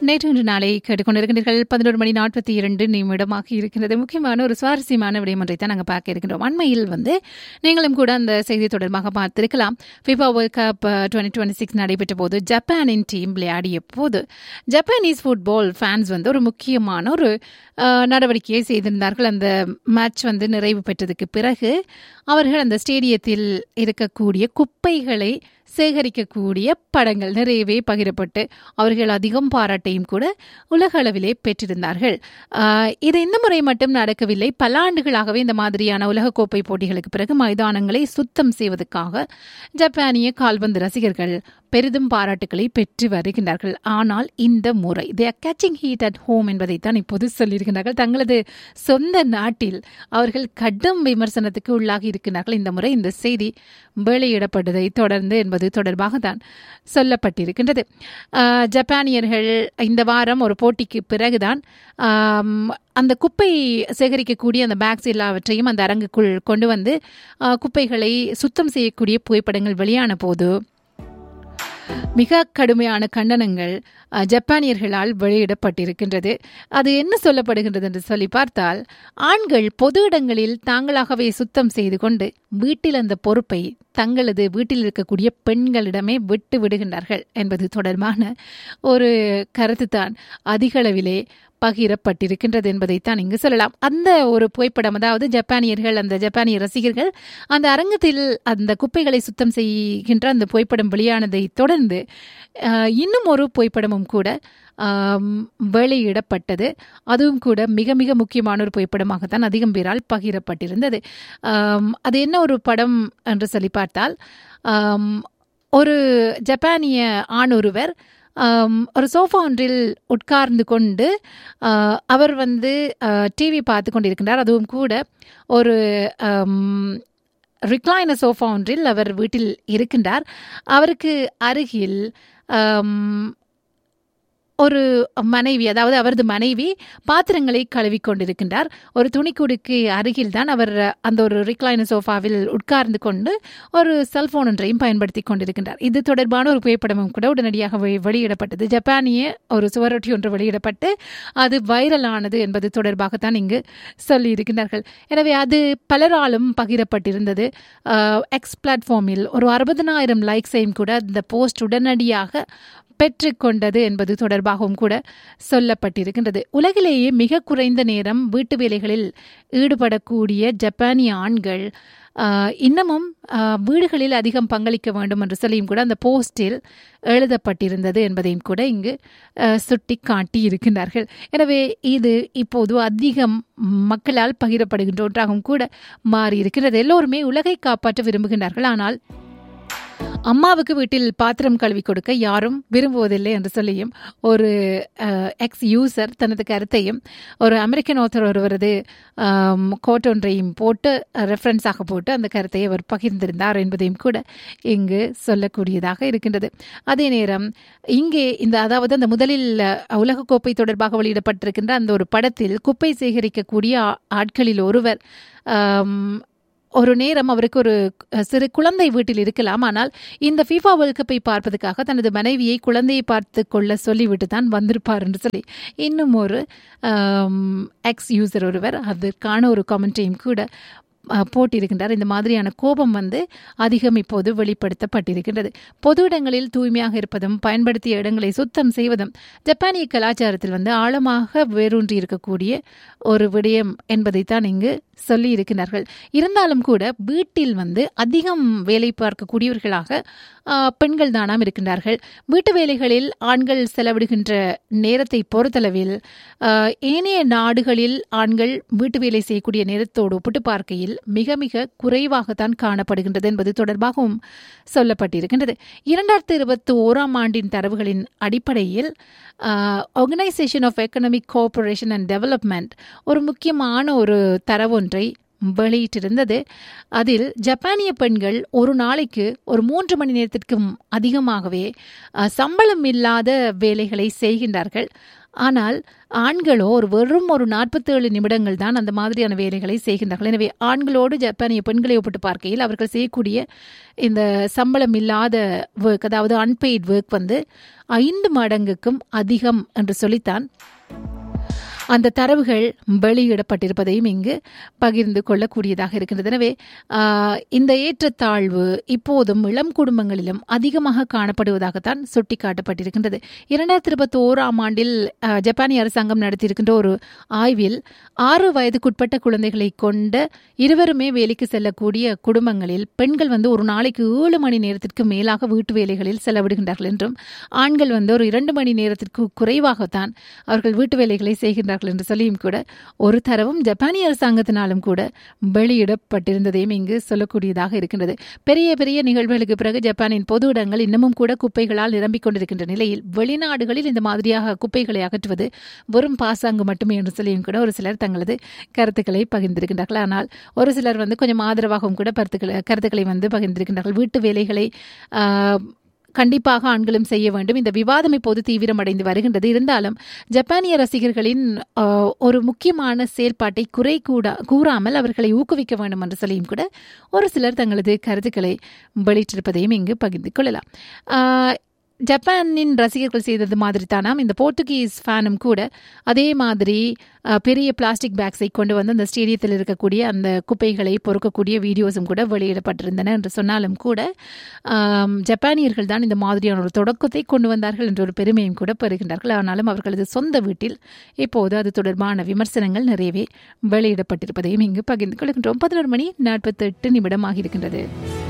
நேற்று இன்று நாளை கேட்டுக்கொண்டிருக்கின்றீர்கள் பதினோரு மணி நாற்பத்தி இரண்டு நிமிடமாக இருக்கின்றது முக்கியமான ஒரு சுவாரஸ்யமான விடயம் ஒன்றை தான் நாங்கள் பார்க்க இருக்கின்றோம் அண்மையில் வந்து நீங்களும் கூட அந்த செய்தி தொடர்பாக பார்த்திருக்கலாம் FIFA World Cup twenty twenty six நடைபெற்ற போது ஜப்பானின் டீம் விளையாடிய போது ஜப்பானீஸ் ஃபுட்பால் ஃபேன்ஸ் வந்து ஒரு முக்கியமான ஒரு அஹ், நடவடிக்கையை செய்திருந்தார்கள் அந்த மேட்ச் வந்து நிறைவு பெற்றதுக்கு பிறகு அவர்கள் அந்த ஸ்டேடியத்தில் இருக்கக்கூடிய குப்பைகளை சேகரிக்கக்கூடிய படங்கள் நிறையவே பகிரப்பட்டு அவர்கள் அதிகம் பாராட்டையும் கூட உலக அளவிலே பெற்றிருந்தார்கள் ஆஹ் இது இந்த முறை மட்டும் நடக்கவில்லை பல ஆண்டுகளாகவே இந்த மாதிரியான உலகக்கோப்பை போட்டிகளுக்கு பிறகு மைதானங்களை சுத்தம் செய்வதற்காக ஜப்பானிய கால்பந்து ரசிகர்கள் பெரிதும் பாராட்டுகளை பெற்று வருகின்றார்கள் ஆனால் இந்த முறை they are catching heat at home என்பதைத்தான் இப்போது சொல்லியிருக்கிறார்கள் தங்களது சொந்த நாட்டில் அவர்கள் கடும் விமர்சனத்துக்கு உள்ளாகி இருக்கிறார்கள் இந்த முறை இந்த செய்தி வெளியிடப்பட்டதை தொடர்ந்து என்பது தொடர்பாக தான் சொல்லப்பட்டிருக்கின்றது ஆஹ் ஜப்பானியர்கள் இந்த வாரம் ஒரு போட்டிக்கு பிறகுதான் ஆம், அந்த குப்பை சேகரிக்கக்கூடிய அந்த பேக்ஸ் எல்லாவற்றையும் அந்த அரங்குக்குள் கொண்டு வந்து ஆஹ், குப்பைகளை சுத்தம் செய்யக்கூடிய புகைப்படங்கள் வெளியான போது மிக கடுமையான கண்டனங்கள் அஹ், ஜப்பானியர்களால் வெளியிடப்பட்டிருக்கின்றது அது என்ன சொல்லப்படுகின்றது என்று சொல்லி பார்த்தால் ஆண்கள் பொது இடங்களில் தாங்களாகவே சுத்தம் செய்து கொண்டு வீட்டில் அந்த பொறுப்பை தங்களது வீட்டில் இருக்கக்கூடிய பெண்களிடமே விட்டு விடுகின்றார்கள் என்பது தொடர்பான ஒரு கருத்துத்தான் அதிகளவிலே பகிரப்பட்டிருக்கின்றது என்பதைத்தான் இங்கு சொல்லலாம் அந்த ஒரு புகைப்படம் அதாவது ஜப்பானியர்கள் அந்த ஜப்பானிய ரசிகர்கள் அந்த அரங்கத்தில் அந்த குப்பைகளை சுத்தம் செய்கின்ற அந்த புகைப்படம் வெளியானதை தொடர்ந்து அஹ், இன்னும் ஒரு புகைப்படமும் கூட ஆம், வெளியிடப்பட்டது அதுவும் கூட மிக மிக முக்கியமான ஒரு புகைப்படமாகத்தான் அதிகம் பேரால் பகிரப்பட்டிருந்தது ஆம், அது என்ன ஒரு படம் என்று சொல்லி பார்த்தால் ஆம், ஒரு ஜப்பானிய ஆண் ஒருவர் ஆம், ஒரு சோஃபா ஒன்றில் உட்கார்ந்து கொண்டு ஆ, அவர் வந்து டிவி பார்த்து கொண்டிருக்கின்றார் அதுவும் கூட ஒரு ரிக்ளைனர் சோஃபா ஒன்றில் அவர் வீட்டில் இருக்கின்றார் அவருக்கு அருகில் ஆம், ஒரு மனைவி அதாவது அவரது மனைவி பாத்திரங்களை கழுவி கொண்டிருக்கின்றார் ஒரு துணிக்கூடுக்கு அருகில் தான் அவர் அந்த ஒரு ரிக்ளைனர் சோஃபாவில் உட்கார்ந்து கொண்டு ஒரு செல்போன் ஒன்றையும் பயன்படுத்தி கொண்டிருக்கின்றார் இது தொடர்பான ஒரு புகைப்படமும் கூட உடனடியாக வெ- வெளியிடப்பட்டது ஜப்பானிய ஒரு சுவரொட்டி ஒன்று வெளியிடப்பட்டு அது வைரலானது என்பது தொடர்பாகத்தான் இங்கு சொல்லியிருக்கிறார்கள் எனவே அது பலராலும் பகிரப்பட்டிருந்தது எக்ஸ் பிளாட்ஃபார்மில் ஒரு அறுபதனாயிரம் லைக்ஸையும் கூட இந்த போஸ்ட் உடனடியாக பெற்றுக்கொண்டது என்பது தொடர்பாகவும் கூட சொல்லப்பட்டிருக்கின்றது உலகிலேயே மிக குறைந்த நேரம் வீட்டு வேலைகளில் ஈடுபடக்கூடிய ஜப்பானிய ஆண்கள் ஆஹ், இன்னமும் ஆஹ், வீடுகளில் அதிகம் பங்களிக்க வேண்டும் என்று சொல்லியும் கூட அந்த போஸ்டில் எழுதப்பட்டிருந்தது என்பதையும் கூட இங்கு ஆஹ், சுட்டி காட்டி இருக்கின்றார்கள் எனவே இது இப்போது அதிகம் மக்களால் பகிரப்படுகின்ற ஒன்றாகவும் கூட மாறி இருக்கிறது எல்லோருமே உலகை காப்பாற்ற விரும்புகின்றார்கள் ஆனால் அம்மாவுக்கு வீட்டில் பாத்திரம் கழுவி கொடுக்க யாரும் விரும்புவதில்லை என்று சொல்லியும் ஒரு எக்ஸ் யூசர் தனது கருத்தையும் ஒரு அமெரிக்கன் ஆத்தர் ஒருவரது கோட் ஒன்றையும் போட்டு ரெஃபரன்ஸாக போட்டு அந்த கருத்தை அவர் பகிர்ந்திருந்தார் என்பதையும் கூட இங்கு சொல்லக்கூடியதாக இருக்கின்றது அதே நேரம் இங்கே இந்த அதாவது அந்த முதலில் அஹ், உலகக்கோப்பை தொடர்பாக வெளியிடப்பட்டிருக்கின்ற அந்த ஒரு படத்தில் குப்பை சேகரிக்கக்கூடிய ஆ- ஆட்களில் ஒருவர் ஆம், ஒரு நேரம் அவருக்கு ஒரு அஹ், சிறு குழந்தை வீட்டில் இருக்கலாம் ஆனால் இந்த ஃபீஃபா வேர்ல்ட் கப்பை பார்ப்பதற்காக தனது மனைவியை குழந்தையை பார்த்து கொள்ள சொல்லிவிட்டு தான் வந்திருப்பார் என்று சொல்லி இன்னும் ஒரு எக்ஸ் யூசர் ஒருவர் அதற்கான ஒரு கமெண்ட்டையும் கூட அஹ், போட்டிருக்கின்றார் இந்த மாதிரியான கோபம் வந்து அதிகம் இப்போது வெளிப்படுத்தப்பட்டிருக்கின்றது பொது இடங்களில் தூய்மையாக இருப்பதும் பயன்படுத்திய இடங்களை சுத்தம் செய்வதும் ஜப்பானிய கலாச்சாரத்தில் வந்து ஆழமாக வேரூன்றி இருக்கக்கூடிய ஒரு விடயம் என்பதைத்தான் இங்கு சொல்லி இருக்கிறார்கள் இருந்தாலும் கூட வீட்டில் வந்து அதிகம் வேலை பார்க்கக்கூடியவர்களாக ஆஹ், பெண்கள் தானாம் இருக்கின்றார்கள் வீட்டு வேலைகளில் ஆண்கள் செலவிடுகின்ற நேரத்தை பொறுத்தளவில் ஆஹ், ஏனைய நாடுகளில் ஆண்கள் வீட்டு வேலை செய்யக்கூடிய நேரத்தோடு ஒப்பிட்டு பார்க்கையில் மிக மிக குறைவாகத்தான் காணப்படுகின்றது என்பது தொடர்பாகவும் சொல்லப்பட்டிருக்கின்றது இரண்டாயிரத்தி இருபத்தி ஓராம் ஆண்டின் தரவுகளின் அடிப்படையில் organisation of economic cooperation and development ஒரு முக்கியமான ஒரு தரவொன்றை வெளியிட்டிருந்தது அதில் ஜப்பானிய பெண்கள் ஒரு நாளைக்கு ஒரு மூன்று மணி நேரத்திற்கும் அதிகமாகவே அஹ், சம்பளம் இல்லாத வேலைகளை செய்கின்றார்கள் ஆனால் ஆண்களோ ஒரு வெறும் ஒரு நாற்பத்தேழு நிமிடங்கள் தான் அந்த மாதிரியான வேலைகளை செய்கின்றார்கள் எனவே ஆண்களோடு ஜப்பானிய பெண்களை ஒப்பிட்டு பார்க்கையில் அவர்கள் செய்யக்கூடிய இந்த சம்பளம் இல்லாத ஒர்க் அதாவது அன்பெய்ட் ஒர்க் வந்து ஐந்து மடங்குக்கும் அதிகம் என்று சொல்லித்தான் அந்த தரவுகள் வெளியிடப்பட்டிருப்பதையும் இங்கு பகிர்ந்து கொள்ளக்கூடியதாக இருக்கின்றது எனவே ஆஹ், இந்த ஏற்றத்தாழ்வு இப்போதும் இளம் குடும்பங்களிலும் அதிகமாக காணப்படுவதாகத்தான் சுட்டிக்காட்டப்பட்டிருக்கின்றது இரண்டாயிரத்தி இருபத்தி ஓராம் ஆண்டில் ஆஹ், ஜப்பானிய அரசாங்கம் நடத்தியிருக்கின்ற ஒரு ஆய்வில் ஆறு வயதுக்குட்பட்ட குழந்தைகளை கொண்ட இருவருமே வேலைக்கு செல்லக்கூடிய குடும்பங்களில் பெண்கள் வந்து ஒரு நாளைக்கு ஏழு மணி நேரத்திற்கு மேலாக வீட்டு வேலைகளில் செலவிடுகின்றார்கள் என்றும் ஆண்கள் வந்து ஒரு இரண்டு மணி நேரத்திற்கு குறைவாகத்தான் அவர்கள் வீட்டு வேலைகளை செய்கின்றார்கள் என்று சொல்லியும் கூட ஒரு தரவும் ஜப்பானிய அரசாங்கத்தினாலும் கூட வெளியிடப்பட்டிருந்ததையும் இங்கு சொல்லக்கூடியதாக இருக்கின்றது பெரிய பெரிய நிகழ்வுகளுக்கு பிறகு ஜப்பானின் பொது இடங்கள் இன்னமும் கூட குப்பைகளால் நிரம்பிக் கொண்டிருக்கின்ற நிலையில் வெளிநாடுகளில் இந்த மாதிரியாக குப்பைகளை அகற்றுவது வெறும் பாசாங்கு மட்டுமே என்று சொல்லியும் கூட ஒரு சிலர் தங்களது கருத்துக்களை பகிர்ந்திருக்கின்றார்கள் ஆனால் ஒரு சிலர் வந்து கொஞ்சம் ஆதரவாகவும் கூட கருத்துக்களை கருத்துக்களை வந்து பகிர்ந்திருக்கின்றார்கள் வீட்டு வேலைகளை ஆஹ், கண்டிப்பாக ஆண்களும் செய்ய வேண்டும் இந்த விவாதம் இப்போது தீவிரமடைந்து வருகின்றது இருந்தாலும் ஜப்பானிய ரசிகர்களின் ஆஹ், ஒரு முக்கியமான செயல்பாட்டை குறை கூட கூறாமல் அவர்களை ஊக்குவிக்க வேண்டும் என்று சொல்லியும் கூட ஒரு சிலர் தங்களது கருத்துக்களை வெளியிட்டிருப்பதையும் இங்கு பகிர்ந்து கொள்ளலாம் ஆஹ், ஜப்பானின் ரசிகர்கள் செய்தது மாதிரி தானாம் இந்த போர்த்துகீஸ் ஃபேனும் கூட அதே மாதிரி அஹ், பெரிய பிளாஸ்டிக் பேக்ஸை கொண்டு வந்து அந்த ஸ்டேடியத்தில் இருக்கக்கூடிய அந்த குப்பைகளை பொறுக்கக்கூடிய வீடியோஸும் கூட வெளியிடப்பட்டிருந்தன என்று சொன்னாலும் கூட ஆம், ஜப்பானியர்கள் தான் இந்த மாதிரியான ஒரு தொடக்கத்தை கொண்டு வந்தார்கள் என்ற ஒரு பெருமையும் கூட பெறுகின்றார்கள் ஆனாலும் அவர்களது சொந்த வீட்டில் இப்போது அது தொடர்பான விமர்சனங்கள் நிறையவே வெளியிடப்பட்டிருப்பதையும் இங்கு பகிர்ந்து கொள்கின்றோம் பதினோரு மணி நாற்பத்தெட்டு நிமிடம் ஆகியிருக்கின்றது